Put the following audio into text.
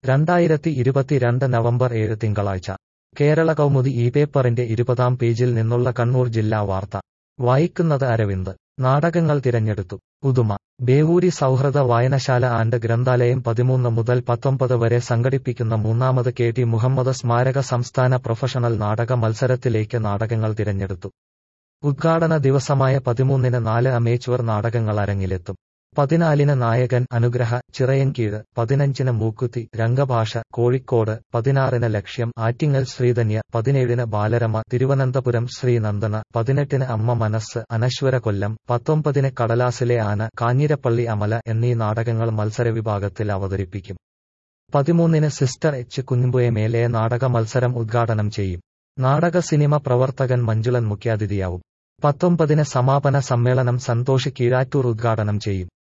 രണ്ടായിരത്തി ഇരുപത്തിരണ്ട് നവംബർ ഏഴ് തിങ്കളാഴ്ച കേരള കൗമുദി ഈ പേപ്പറിന്റെ ഇരുപതാം പേജിൽ നിന്നുള്ള കണ്ണൂർ ജില്ലാ വാർത്ത വായിക്കുന്നത് അരവിന്ദ് നാടകങ്ങൾ തിരഞ്ഞെടുത്തു ഉദുമ ബേവൂരി സൗഹൃദ വായനശാല ആൻഡ് ഗ്രന്ഥാലയം പതിമൂന്ന് മുതൽ പത്തൊമ്പത് വരെ സംഘടിപ്പിക്കുന്ന മൂന്നാമത് കെ ടി മുഹമ്മദ് സ്മാരക സംസ്ഥാന പ്രൊഫഷണൽ നാടക മത്സരത്തിലേക്ക് നാടകങ്ങൾ തിരഞ്ഞെടുത്തു ഉദ്ഘാടന ദിവസമായ പതിമൂന്നിന് നാല് അമേച്വർ നാടകങ്ങൾ അരങ്ങിലെത്തും പതിനാലിന് നായകൻ അനുഗ്രഹ ചിറയൻകീഴ് പതിനഞ്ചിന് മൂക്കുത്തി രംഗഭാഷ കോഴിക്കോട് പതിനാറിന് ലക്ഷ്യം ആറ്റിങ്ങൽ ശ്രീധന്യ പതിനേഴിന് ബാലരമ തിരുവനന്തപുരം ശ്രീനന്ദന പതിനെട്ടിന് അമ്മ മനസ്സ് അനശ്വര കൊല്ലം പത്തൊമ്പതിന് കടലാസിലെ ആന കാഞ്ഞിരപ്പള്ളി അമല എന്നീ നാടകങ്ങൾ മത്സരവിഭാഗത്തിൽ അവതരിപ്പിക്കും പതിമൂന്നിന് സിസ്റ്റർ എച്ച് കുഞ്ഞുമ്പുയമേലെ നാടക മത്സരം ഉദ്ഘാടനം ചെയ്യും നാടക സിനിമ പ്രവർത്തകൻ മഞ്ജുളൻ മുഖ്യാതിഥിയാവും പത്തൊമ്പതിന് സമാപന സമ്മേളനം സന്തോഷ് കീഴാറ്റൂർ ഉദ്ഘാടനം ചെയ്യും